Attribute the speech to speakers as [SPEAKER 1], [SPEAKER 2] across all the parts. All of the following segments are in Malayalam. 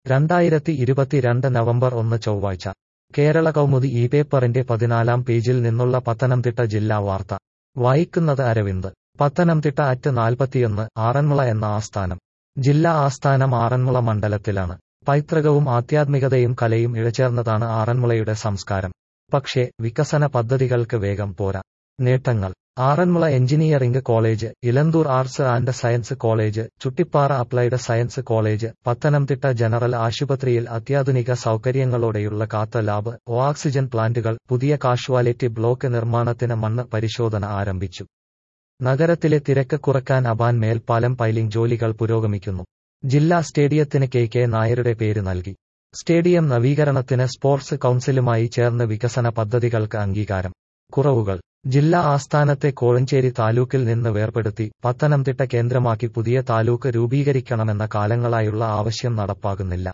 [SPEAKER 1] രണ്ടായിരത്തി ഇരുപത്തിരണ്ട് നവംബർ ഒന്ന് ചൊവ്വാഴ്ച കേരള കൗമുദി ഈ പേപ്പറിന്റെ പതിനാലാം പേജിൽ നിന്നുള്ള പത്തനംതിട്ട ജില്ലാ വാർത്ത വായിക്കുന്നത് അരവിന്ദ് പത്തനംതിട്ട അറ്റ് നാൽപ്പത്തിയൊന്ന് ആറന്മുള എന്ന ആസ്ഥാനം ജില്ലാ ആസ്ഥാനം ആറന്മുള മണ്ഡലത്തിലാണ് പൈതൃകവും ആധ്യാത്മികതയും കലയും ഇഴചേർന്നതാണ് ആറന്മുളയുടെ സംസ്കാരം പക്ഷേ വികസന പദ്ധതികൾക്ക് വേഗം പോരാ നേട്ടങ്ങൾ Aranmula engineering college Elanthoor arts and science college Chuttipara applied science college Pathanamthitta general ആശുപത്രിയിൽ അത്യാധുനിക സൗകര്യങ്ങളോടെയുള്ള കാത്ത ലാബ് ഓക്സിജൻ പ്ലാന്റുകൾ പുതിയ കാഷ്വാലിറ്റി ബ്ലോക്ക് നിർമ്മാണത്തിന് മണ്ണ് പരിശോധന ആരംഭിച്ചു നഗരത്തിലെ തിരക്ക് കുറക്കാൻ അബാൻ മേൽപ്പാലം പൈലിംഗ് ജോലികൾ പുരോഗമിക്കുന്നു ജില്ലാ സ്റ്റേഡിയത്തിന് കെ കെ നായരുടെ പേര് നൽകി സ്റ്റേഡിയം നവീകരണത്തിന് സ്പോർട്സ് കൌൺസിലുമായി ചേർന്ന് വികസന പദ്ധതികൾക്ക് അംഗീകാരം കുറവുകൾ ജില്ലാ ആസ്ഥാനത്തെ കോഴഞ്ചേരി താലൂക്കിൽ നിന്ന് വേർപെടുത്തി പത്തനംതിട്ട കേന്ദ്രമാക്കി പുതിയ താലൂക്ക് രൂപീകരിക്കണമെന്ന കാലങ്ങളായുള്ള ആവശ്യം നടപ്പാകുന്നില്ല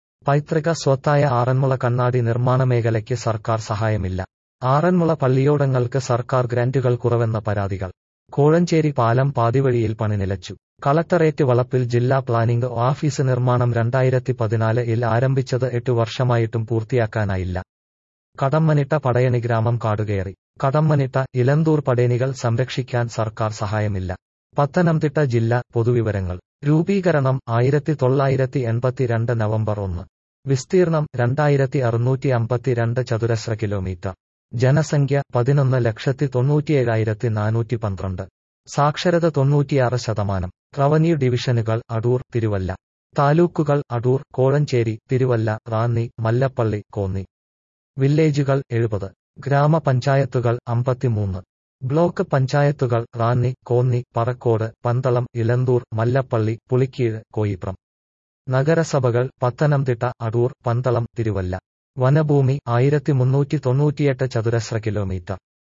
[SPEAKER 1] പൈതൃക സ്വത്തായ ആറന്മുള കണ്ണാടി നിർമ്മാണ മേഖലയ്ക്ക് സർക്കാർ സഹായമില്ല ആറന്മുള പള്ളിയോടങ്ങൾക്ക് സർക്കാർ ഗ്രാന്റുകൾ കുറവെന്ന പരാതികൾ കോഴഞ്ചേരി പാലം പാതിവഴിയിൽ പണി നിലച്ചു കളക്ടറേറ്റ് വളപ്പിൽ ജില്ലാ പ്ലാനിംഗ് ഓഫീസ് നിർമ്മാണം രണ്ടായിരത്തി പതിനാലിൽ ആരംഭിച്ചത് എട്ട് വർഷമായിട്ടും പൂർത്തിയാക്കാനായില്ല കടമ്മനിട്ട പടയണി ഗ്രാമം കാടുകയറി കടമ്മനിട്ട ഇലന്തൂർ പടയണികൾ സംരക്ഷിക്കാൻ സർക്കാർ സഹായമില്ല പത്തനംതിട്ട ജില്ല പൊതുവിവരങ്ങൾ രൂപീകരണം ആയിരത്തി തൊള്ളായിരത്തി എൺപത്തിരണ്ട് നവംബർ ഒന്ന് വിസ്തീർണം രണ്ടായിരത്തി അറുന്നൂറ്റി അമ്പത്തിരണ്ട് ചതുരശ്ര കിലോമീറ്റർ ജനസംഖ്യ പതിനൊന്ന് ലക്ഷത്തി തൊണ്ണൂറ്റിയേഴായിരത്തി നാനൂറ്റി പന്ത്രണ്ട് സാക്ഷരത തൊണ്ണൂറ്റിയാറ് ശതമാനം റവന്യൂ ഡിവിഷനുകൾ അടൂർ തിരുവല്ല താലൂക്കുകൾ അടൂർ കോഴഞ്ചേരി തിരുവല്ല റാന്നി മല്ലപ്പള്ളി കോന്നി വില്ലേജുകൾ എഴുപത് ഗ്രാമപഞ്ചായത്തുകൾ അമ്പത്തിമൂന്ന് ബ്ലോക്ക് പഞ്ചായത്തുകൾ റാന്നി കോന്നി പറക്കോട് പന്തളം ഇലന്തൂർ മല്ലപ്പള്ളി പുളിക്കീഴ് കോയിപ്രം നഗരസഭകൾ പത്തനംതിട്ട അടൂർ പന്തളം തിരുവല്ല വനഭൂമി ആയിരത്തി മുന്നൂറ്റി തൊണ്ണൂറ്റിയെട്ട് ചതുരശ്ര കിലോമീറ്റർ